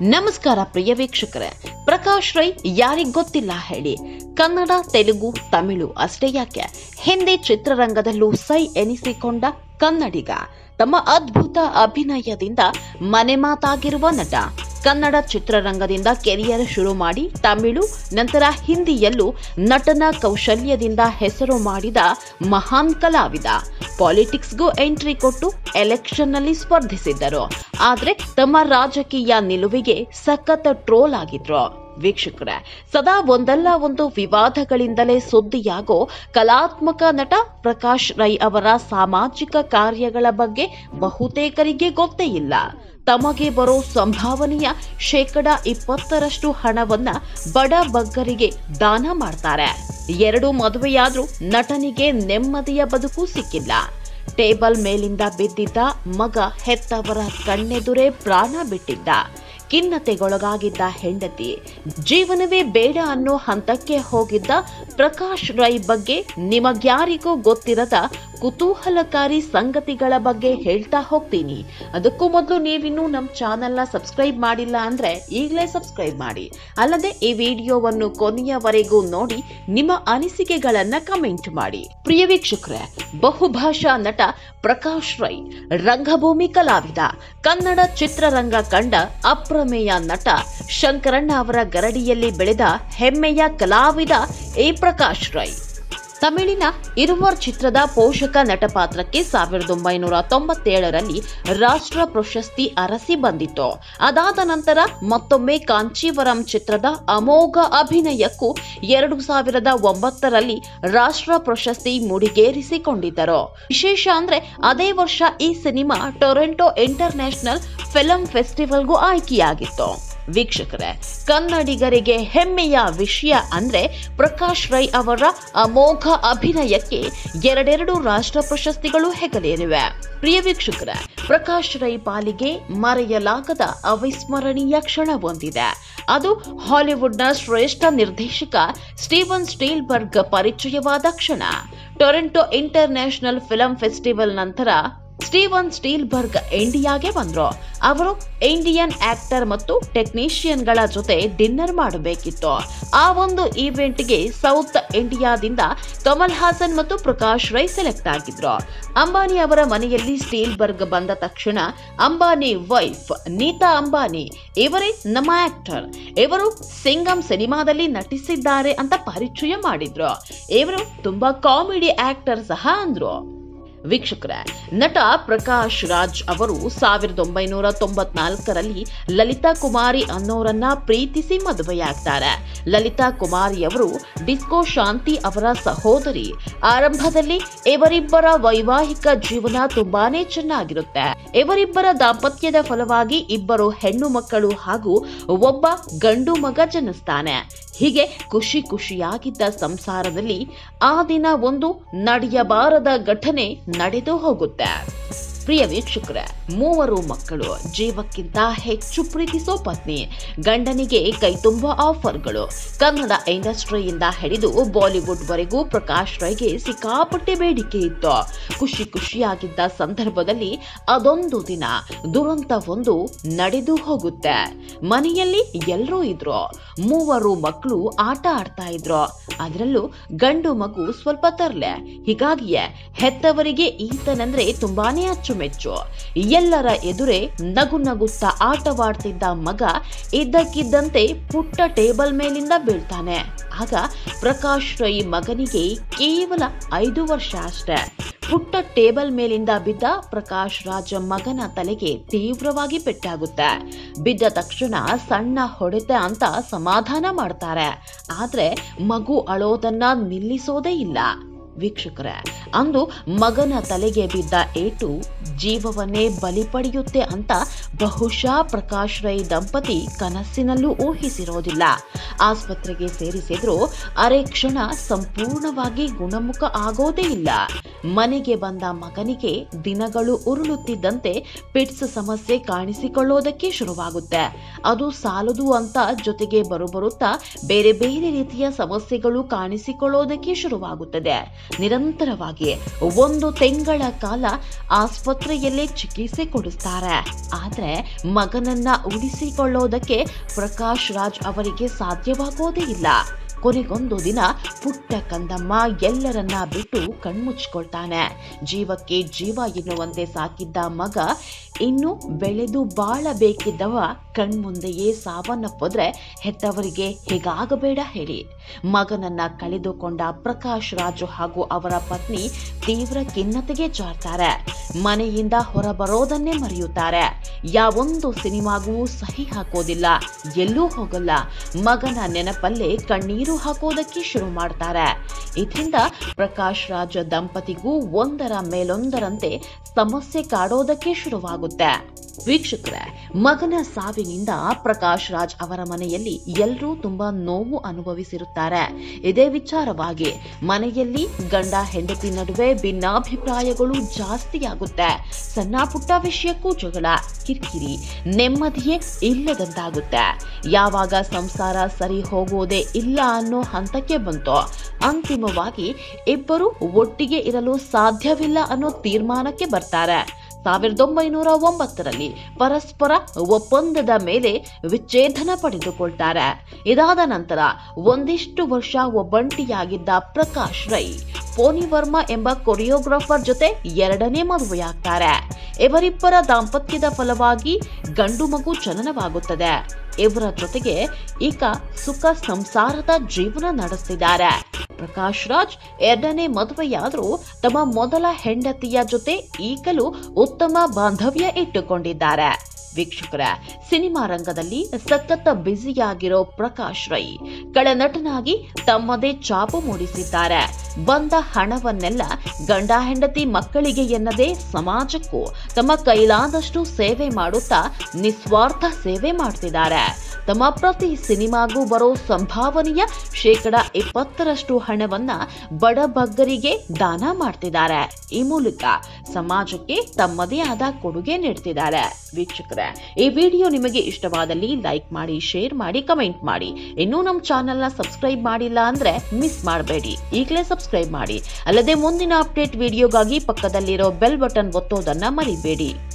ನಮಸ್ಕಾರ ಪ್ರಿಯ ವೀಕ್ಷಕರೇ ಪ್ರಕಾಶ್ ರೈ ಯಾರಿಗ್ ಗೊತ್ತಿಲ್ಲ ಹೇಳಿ ಕನ್ನಡ ತೆಲುಗು ತಮಿಳು ಅಷ್ಟೇ ಯಾಕೆ ಹಿಂದಿ ಚಿತ್ರರಂಗದಲ್ಲೂ ಸೈ ಎನಿಸಿಕೊಂಡ ಕನ್ನಡಿಗ ತಮ್ಮ ಅದ್ಭುತ ಅಭಿನಯದಿಂದ ಮನೆ ಮಾತಾಗಿರುವ ನಟ ಕನ್ನಡ ಚಿತ್ರರಂಗದಿಂದ ಕೆರಿಯರ್ ಶುರು ಮಾಡಿ ತಮಿಳು ನಂತರ ಹಿಂದಿಯಲ್ಲೂ ನಟನ ಕೌಶಲ್ಯದಿಂದ ಹೆಸರು ಮಾಡಿದ ಮಹಾನ್ ಕಲಾವಿದ ಪಾಲಿಟಿಕ್ಸ್ಗೂ ಎಂಟ್ರಿ ಕೊಟ್ಟು ಎಲೆಕ್ಷನ್ನಲ್ಲಿ ಸ್ಪರ್ಧಿಸಿದ್ದರು ಆದ್ರೆ ತಮ್ಮ ರಾಜಕೀಯ ನಿಲುವಿಗೆ ಸಖತ್ ಟ್ರೋಲ್ ಆಗಿದ್ರು ವೀಕ್ಷಕರೇ ಸದಾ ಒಂದಲ್ಲ ಒಂದು ವಿವಾದಗಳಿಂದಲೇ ಸುದ್ದಿಯಾಗೋ ಕಲಾತ್ಮಕ ನಟ ಪ್ರಕಾಶ್ ರೈ ಅವರ ಸಾಮಾಜಿಕ ಕಾರ್ಯಗಳ ಬಗ್ಗೆ ಬಹುತೇಕರಿಗೆ ಗೊತ್ತೇ ಇಲ್ಲ ತಮಗೆ ಬರೋ ಸಂಭಾವನೆಯ ಶೇಕಡ ಇಪ್ಪತ್ತರಷ್ಟು ಹಣವನ್ನ ಬಡ ಬಗ್ಗರಿಗೆ ದಾನ ಮಾಡ್ತಾರೆ ಎರಡು ಮದುವೆಯಾದ್ರೂ ನಟನಿಗೆ ನೆಮ್ಮದಿಯ ಬದುಕು ಸಿಕ್ಕಿಲ್ಲ ಟೇಬಲ್ ಮೇಲಿಂದ ಬಿದ್ದಿದ್ದ ಮಗ ಹೆತ್ತವರ ಕಣ್ಣೆದುರೇ ಪ್ರಾಣ ಬಿಟ್ಟಿದ್ದ ಖಿನ್ನತೆಗೊಳಗಾಗಿದ್ದ ಹೆಂಡತಿ ಜೀವನವೇ ಬೇಡ ಅನ್ನೋ ಹಂತಕ್ಕೆ ಹೋಗಿದ್ದ ಪ್ರಕಾಶ್ ರೈ ಬಗ್ಗೆ ನಿಮಗ್ಯಾರಿಗೂ ಗೊತ್ತಿರದ ಕುತೂಹಲಕಾರಿ ಸಂಗತಿಗಳ ಬಗ್ಗೆ ಹೇಳ್ತಾ ಹೋಗ್ತೀನಿ ಅದಕ್ಕೂ ಮೊದಲು ನೀವಿನ್ನೂ ನಮ್ಮ ಚಾನೆಲ್ನ ಸಬ್ಸ್ಕ್ರೈಬ್ ಮಾಡಿಲ್ಲ ಅಂದ್ರೆ ಈಗಲೇ ಸಬ್ಸ್ಕ್ರೈಬ್ ಮಾಡಿ ಅಲ್ಲದೆ ಈ ವಿಡಿಯೋವನ್ನು ಕೊನೆಯವರೆಗೂ ನೋಡಿ ನಿಮ್ಮ ಅನಿಸಿಕೆಗಳನ್ನ ಕಮೆಂಟ್ ಮಾಡಿ ಪ್ರಿಯ ವೀಕ್ಷಕರೇ ಬಹುಭಾಷಾ ನಟ ಪ್ರಕಾಶ್ ರೈ ರಂಗಭೂಮಿ ಕಲಾವಿದ ಕನ್ನಡ ಚಿತ್ರರಂಗ ಕಂಡ ಅಪ್ರಮೇಯ ನಟ ಶಂಕರಣ್ಣ ಅವರ ಗರಡಿಯಲ್ಲಿ ಬೆಳೆದ ಹೆಮ್ಮೆಯ ಕಲಾವಿದ ಎ ಪ್ರಕಾಶ್ ರೈ ತಮಿಳಿನ ಇರುವರ್ ಚಿತ್ರದ ಪೋಷಕ ನಟ ಪಾತ್ರಕ್ಕೆ ಸಾವಿರದ ಒಂಬೈನೂರ ತೊಂಬತ್ತೇಳರಲ್ಲಿ ರಾಷ್ಟ್ರ ಪ್ರಶಸ್ತಿ ಅರಸಿ ಬಂದಿತ್ತು ಅದಾದ ನಂತರ ಮತ್ತೊಮ್ಮೆ ಕಾಂಚೀವರಂ ಚಿತ್ರದ ಅಮೋಘ ಅಭಿನಯಕ್ಕೂ ಎರಡು ಸಾವಿರದ ಒಂಬತ್ತರಲ್ಲಿ ರಾಷ್ಟ್ರ ಪ್ರಶಸ್ತಿ ಮುಡಿಗೇರಿಸಿಕೊಂಡಿದ್ದರು ವಿಶೇಷ ಅಂದ್ರೆ ಅದೇ ವರ್ಷ ಈ ಸಿನಿಮಾ ಟೊರೆಂಟೊ ಇಂಟರ್ನ್ಯಾಷನಲ್ ಫಿಲ್ಮ್ ಫೆಸ್ಟಿವಲ್ಗೂ ಆಯ್ಕೆಯಾಗಿತ್ತು ವೀಕ್ಷಕರೇ ಕನ್ನಡಿಗರಿಗೆ ಹೆಮ್ಮೆಯ ವಿಷಯ ಅಂದ್ರೆ ಪ್ರಕಾಶ್ ರೈ ಅವರ ಅಮೋಘ ಅಭಿನಯಕ್ಕೆ ಎರಡೆರಡು ರಾಷ್ಟ್ರ ಪ್ರಶಸ್ತಿಗಳು ಹೆಗಲೇರಿವೆ ಪ್ರಿಯ ವೀಕ್ಷಕರೇ ಪ್ರಕಾಶ್ ರೈ ಪಾಲಿಗೆ ಮರೆಯಲಾಗದ ಅವಿಸ್ಮರಣೀಯ ಕ್ಷಣವೊಂದಿದೆ ಅದು ಹಾಲಿವುಡ್ನ ಶ್ರೇಷ್ಠ ನಿರ್ದೇಶಕ ಸ್ಟೀವನ್ ಸ್ಟೀಲ್ಬರ್ಗ್ ಪರಿಚಯವಾದ ಕ್ಷಣ ಟೊರೆಂಟೊ ಇಂಟರ್ನ್ಯಾಷನಲ್ ಫಿಲ್ಮ್ ಫೆಸ್ಟಿವಲ್ ನಂತರ ಸ್ಟೀವನ್ ಸ್ಟೀಲ್ಬರ್ಗ್ ಇಂಡಿಯಾಗೆ ಬಂದ್ರು ಅವರು ಇಂಡಿಯನ್ ಆಕ್ಟರ್ ಮತ್ತು ಟೆಕ್ನಿಷಿಯನ್ಗಳ ಜೊತೆ ಡಿನ್ನರ್ ಮಾಡಬೇಕಿತ್ತು ಆ ಒಂದು ಈವೆಂಟ್ಗೆ ಸೌತ್ ಇಂಡಿಯಾದಿಂದ ಕಮಲ್ ಹಾಸನ್ ಮತ್ತು ಪ್ರಕಾಶ್ ರೈ ಸೆಲೆಕ್ಟ್ ಆಗಿದ್ರು ಅಂಬಾನಿ ಅವರ ಮನೆಯಲ್ಲಿ ಸ್ಟೀಲ್ಬರ್ಗ್ ಬಂದ ತಕ್ಷಣ ಅಂಬಾನಿ ವೈಫ್ ನೀತಾ ಅಂಬಾನಿ ಇವರೇ ನಮ್ಮ ಆಕ್ಟರ್ ಇವರು ಸಿಂಗಂ ಸಿನಿಮಾದಲ್ಲಿ ನಟಿಸಿದ್ದಾರೆ ಅಂತ ಪರಿಚಯ ಮಾಡಿದ್ರು ಇವರು ತುಂಬಾ ಕಾಮಿಡಿ ಆಕ್ಟರ್ ಸಹ ಅಂದ್ರು ವೀಕ್ಷಕರೇ ನಟ ಪ್ರಕಾಶ್ ರಾಜ್ ಅವರು ಸಾವಿರದ ಒಂಬೈನೂರ ತೊಂಬತ್ನಾಲ್ಕರಲ್ಲಿ ಲಲಿತಾ ಕುಮಾರಿ ಅನ್ನೋರನ್ನ ಪ್ರೀತಿಸಿ ಮದುವೆಯಾಗ್ತಾರೆ ಲಲಿತಾ ಕುಮಾರಿ ಅವರು ಡಿಸ್ಕೋ ಶಾಂತಿ ಅವರ ಸಹೋದರಿ ಆರಂಭದಲ್ಲಿ ಇವರಿಬ್ಬರ ವೈವಾಹಿಕ ಜೀವನ ತುಂಬಾನೇ ಚೆನ್ನಾಗಿರುತ್ತೆ ಇವರಿಬ್ಬರ ದಾಂಪತ್ಯದ ಫಲವಾಗಿ ಇಬ್ಬರು ಹೆಣ್ಣು ಮಕ್ಕಳು ಹಾಗೂ ಒಬ್ಬ ಗಂಡು ಮಗ ಜನಿಸ್ತಾನೆ ಹೀಗೆ ಖುಷಿ ಖುಷಿಯಾಗಿದ್ದ ಸಂಸಾರದಲ್ಲಿ ಆ ದಿನ ಒಂದು ನಡೆಯಬಾರದ ಘಟನೆ ನಡೆದು ಹೋಗುತ್ತೆ ಪ್ರಿಯ ವೀಕ್ಷಕರೇ ಮೂವರು ಮಕ್ಕಳು ಜೀವಕ್ಕಿಂತ ಹೆಚ್ಚು ಪ್ರೀತಿಸೋ ಪತ್ನಿ ಗಂಡನಿಗೆ ಕೈತುಂಬ ಆಫರ್ಗಳು ಕನ್ನಡ ಇಂಡಸ್ಟ್ರಿಯಿಂದ ಹಿಡಿದು ಬಾಲಿವುಡ್ ವರೆಗೂ ಪ್ರಕಾಶ್ ರೈಗೆ ಸಿಕ್ಕಾಪಟ್ಟೆ ಬೇಡಿಕೆ ಇತ್ತು ಖುಷಿ ಖುಷಿಯಾಗಿದ್ದ ಸಂದರ್ಭದಲ್ಲಿ ಅದೊಂದು ದಿನ ದುರಂತ ಒಂದು ನಡೆದು ಹೋಗುತ್ತೆ ಮನೆಯಲ್ಲಿ ಎಲ್ಲರೂ ಇದ್ರು ಮೂವರು ಮಕ್ಕಳು ಆಟ ಆಡ್ತಾ ಇದ್ರು ಅದರಲ್ಲೂ ಗಂಡು ಮಗು ಸ್ವಲ್ಪ ತರ್ಲೆ ಹೀಗಾಗಿಯೇ ಹೆತ್ತವರಿಗೆ ಈತನಂದ್ರೆ ತುಂಬಾನೇ ಅಚ್ಚುಮೆಚ್ಚು ಎಲ್ಲರ ಎದುರೇ ನಗು ನಗುತ್ತಾ ಆಟವಾಡ್ತಿದ್ದ ಮಗ ಇದ್ದಕ್ಕಿದ್ದಂತೆ ಪುಟ್ಟ ಟೇಬಲ್ ಮೇಲಿಂದ ಬೀಳ್ತಾನೆ ಆಗ ಪ್ರಕಾಶ್ ರೈ ಮಗನಿಗೆ ಕೇವಲ ಐದು ವರ್ಷ ಅಷ್ಟೇ ಪುಟ್ಟ ಟೇಬಲ್ ಮೇಲಿಂದ ಬಿದ್ದ ಪ್ರಕಾಶ್ ರಾಜ ಮಗನ ತಲೆಗೆ ತೀವ್ರವಾಗಿ ಪೆಟ್ಟಾಗುತ್ತೆ ಬಿದ್ದ ತಕ್ಷಣ ಸಣ್ಣ ಹೊಡೆತ ಅಂತ ಸಮಾಧಾನ ಮಾಡ್ತಾರೆ ಆದ್ರೆ ಮಗು ಅಳೋದನ್ನ ನಿಲ್ಲಿಸೋದೇ ಇಲ್ಲ ವೀಕ್ಷಕರೇ ಅಂದು ಮಗನ ತಲೆಗೆ ಬಿದ್ದ ಏಟು ಜೀವವನ್ನೇ ಬಲಿ ಪಡೆಯುತ್ತೆ ಅಂತ ಬಹುಶಃ ಪ್ರಕಾಶ್ ರೈ ದಂಪತಿ ಕನಸಿನಲ್ಲೂ ಊಹಿಸಿರೋದಿಲ್ಲ ಆಸ್ಪತ್ರೆಗೆ ಸೇರಿಸಿದ್ರು ಅರೆ ಕ್ಷಣ ಸಂಪೂರ್ಣವಾಗಿ ಗುಣಮುಖ ಆಗೋದೇ ಇಲ್ಲ ಮನೆಗೆ ಬಂದ ಮಗನಿಗೆ ದಿನಗಳು ಉರುಳುತ್ತಿದ್ದಂತೆ ಪಿಟ್ಸ್ ಸಮಸ್ಯೆ ಕಾಣಿಸಿಕೊಳ್ಳೋದಕ್ಕೆ ಶುರುವಾಗುತ್ತೆ ಅದು ಸಾಲದು ಅಂತ ಜೊತೆಗೆ ಬರುಬರುತ್ತಾ ಬೇರೆ ಬೇರೆ ರೀತಿಯ ಸಮಸ್ಯೆಗಳು ಕಾಣಿಸಿಕೊಳ್ಳೋದಕ್ಕೆ ಶುರುವಾಗುತ್ತದೆ ನಿರಂತರವಾಗಿ ಒಂದು ತಿಂಗಳ ಕಾಲ ಆಸ್ಪತ್ರೆಯಲ್ಲೇ ಚಿಕಿತ್ಸೆ ಕೊಡಿಸ್ತಾರೆ ಆದ್ರೆ ಮಗನನ್ನ ಉಳಿಸಿಕೊಳ್ಳೋದಕ್ಕೆ ಪ್ರಕಾಶ್ ರಾಜ್ ಅವರಿಗೆ ಸಾಧ್ಯವಾಗೋದೇ ಇಲ್ಲ ಕೊನೆಗೊಂದು ದಿನ ಪುಟ್ಟ ಕಂದಮ್ಮ ಎಲ್ಲರನ್ನ ಬಿಟ್ಟು ಕಣ್ಮುಚ್ಕೊಳ್ತಾನೆ ಜೀವಕ್ಕೆ ಜೀವ ಎನ್ನುವಂತೆ ಸಾಕಿದ್ದ ಮಗ ಇನ್ನು ಬೆಳೆದು ಬಾಳಬೇಕಿದ್ದವ ಕಣ್ಮುಂದೆಯೇ ಸಾವನ್ನಪ್ಪಿದ್ರೆ ಹೆತ್ತವರಿಗೆ ಹೇಗಾಗಬೇಡ ಹೇಳಿ ಮಗನನ್ನ ಕಳೆದುಕೊಂಡ ಪ್ರಕಾಶ್ ರಾಜು ಹಾಗೂ ಅವರ ಪತ್ನಿ ತೀವ್ರ ಖಿನ್ನತೆಗೆ ಜಾರ್ತಾರೆ ಮನೆಯಿಂದ ಹೊರಬರೋದನ್ನೇ ಮರೆಯುತ್ತಾರೆ ಯಾವೊಂದು ಸಿನಿಮಾಗೂ ಸಹಿ ಹಾಕೋದಿಲ್ಲ ಎಲ್ಲೂ ಹೋಗಲ್ಲ ಮಗನ ನೆನಪಲ್ಲೇ ಕಣ್ಣೀರು ಹಾಕೋದಕ್ಕೆ ಶುರು ಮಾಡ್ತಾರೆ ಇದರಿಂದ ಪ್ರಕಾಶ್ ರಾಜ್ ದಂಪತಿಗೂ ಒಂದರ ಮೇಲೊಂದರಂತೆ ಸಮಸ್ಯೆ ಕಾಡೋದಕ್ಕೆ ಶುರುವಾಗುತ್ತೆ ವೀಕ್ಷಕರೇ ಮಗನ ಸಾವಿನಿಂದ ಪ್ರಕಾಶ್ ರಾಜ್ ಅವರ ಮನೆಯಲ್ಲಿ ಎಲ್ಲರೂ ತುಂಬಾ ನೋವು ಅನುಭವಿಸಿರುತ್ತಾರೆ ಇದೇ ವಿಚಾರವಾಗಿ ಮನೆಯಲ್ಲಿ ಗಂಡ ಹೆಂಡತಿ ನಡುವೆ ಭಿನ್ನಾಭಿಪ್ರಾಯಗಳು ಜಾಸ್ತಿಯಾಗುತ್ತೆ ಸಣ್ಣ ಪುಟ್ಟ ವಿಷಯಕ್ಕೂ ಜಗಳ ಕಿರಿಕಿರಿ ನೆಮ್ಮದಿಯೇ ಇಲ್ಲದಂತಾಗುತ್ತೆ ಯಾವಾಗ ಸಂಸಾರ ಸರಿ ಹೋಗೋದೇ ಇಲ್ಲ ಅನ್ನೋ ಹಂತಕ್ಕೆ ಬಂತೋ ಅಂತಿಮವಾಗಿ ಇಬ್ಬರು ಒಟ್ಟಿಗೆ ಇರಲು ಸಾಧ್ಯವಿಲ್ಲ ಅನ್ನೋ ತೀರ್ಮಾನಕ್ಕೆ ಬರ್ತಾರೆ ಸಾವಿರದ ಒಂಬೈನೂರ ಒಂಬತ್ತರಲ್ಲಿ ಪರಸ್ಪರ ಒಪ್ಪಂದದ ಮೇಲೆ ವಿಚ್ಛೇದನ ಪಡೆದುಕೊಳ್ತಾರೆ ಇದಾದ ನಂತರ ಒಂದಿಷ್ಟು ವರ್ಷ ಒಬ್ಬಂಟಿಯಾಗಿದ್ದ ಪ್ರಕಾಶ್ ರೈ ಪೋನಿ ವರ್ಮಾ ಎಂಬ ಕೊರಿಯೋಗ್ರಾಫರ್ ಜೊತೆ ಎರಡನೇ ಮದುವೆಯಾಗ್ತಾರೆ ಇವರಿಬ್ಬರ ದಾಂಪತ್ಯದ ಫಲವಾಗಿ ಗಂಡು ಮಗು ಜನನವಾಗುತ್ತದೆ ಇವರ ಜೊತೆಗೆ ಈಗ ಸುಖ ಸಂಸಾರದ ಜೀವನ ನಡೆಸ್ತಿದ್ದಾರೆ ಪ್ರಕಾಶ್ ರಾಜ್ ಎರಡನೇ ಮದುವೆಯಾದರೂ ತಮ್ಮ ಮೊದಲ ಹೆಂಡತಿಯ ಜೊತೆ ಈಗಲೂ ಉತ್ತಮ ಬಾಂಧವ್ಯ ಇಟ್ಟುಕೊಂಡಿದ್ದಾರೆ ವೀಕ್ಷಕರ ಸಿನಿಮಾ ರಂಗದಲ್ಲಿ ಸಖತ್ ಬ್ಯುಸಿಯಾಗಿರೋ ಪ್ರಕಾಶ್ ರೈ ನಟನಾಗಿ ತಮ್ಮದೇ ಚಾಪು ಮೂಡಿಸಿದ್ದಾರೆ ಬಂದ ಹಣವನ್ನೆಲ್ಲ ಗಂಡ ಹೆಂಡತಿ ಮಕ್ಕಳಿಗೆ ಎನ್ನದೇ ಸಮಾಜಕ್ಕೂ ತಮ್ಮ ಕೈಲಾದಷ್ಟು ಸೇವೆ ಮಾಡುತ್ತಾ ನಿಸ್ವಾರ್ಥ ಸೇವೆ ಮಾಡ್ತಿದ್ದಾರೆ ತಮ್ಮ ಪ್ರತಿ ಸಿನಿಮಾಗೂ ಬರೋ ಸಂಭಾವನೆಯ ಶೇಕಡ ಇಪ್ಪತ್ತರಷ್ಟು ಹಣವನ್ನ ಬಡಬಗ್ಗರಿಗೆ ದಾನ ಮಾಡ್ತಿದ್ದಾರೆ ಈ ಮೂಲಕ ಸಮಾಜಕ್ಕೆ ತಮ್ಮದೇ ಆದ ಕೊಡುಗೆ ನೀಡ್ತಿದ್ದಾರೆ ವೀಕ್ಷಕರೇ ಈ ವಿಡಿಯೋ ನಿಮಗೆ ಇಷ್ಟವಾದಲ್ಲಿ ಲೈಕ್ ಮಾಡಿ ಶೇರ್ ಮಾಡಿ ಕಮೆಂಟ್ ಮಾಡಿ ಇನ್ನೂ ನಮ್ಮ ಚಾನೆಲ್ನ ಸಬ್ಸ್ಕ್ರೈಬ್ ಮಾಡಿಲ್ಲ ಅಂದ್ರೆ ಮಿಸ್ ಮಾಡಬೇಡಿ ಈಗಲೇ ಸಬ್ಸ್ಕ್ರೈಬ್ ಮಾಡಿ ಅಲ್ಲದೆ ಮುಂದಿನ ಅಪ್ಡೇಟ್ ವಿಡಿಯೋಗಾಗಿ ಪಕ್ಕದಲ್ಲಿರೋ ಬೆಲ್ ಬಟನ್ ಒತ್ತೋದನ್ನ ಮರಿಬೇಡಿ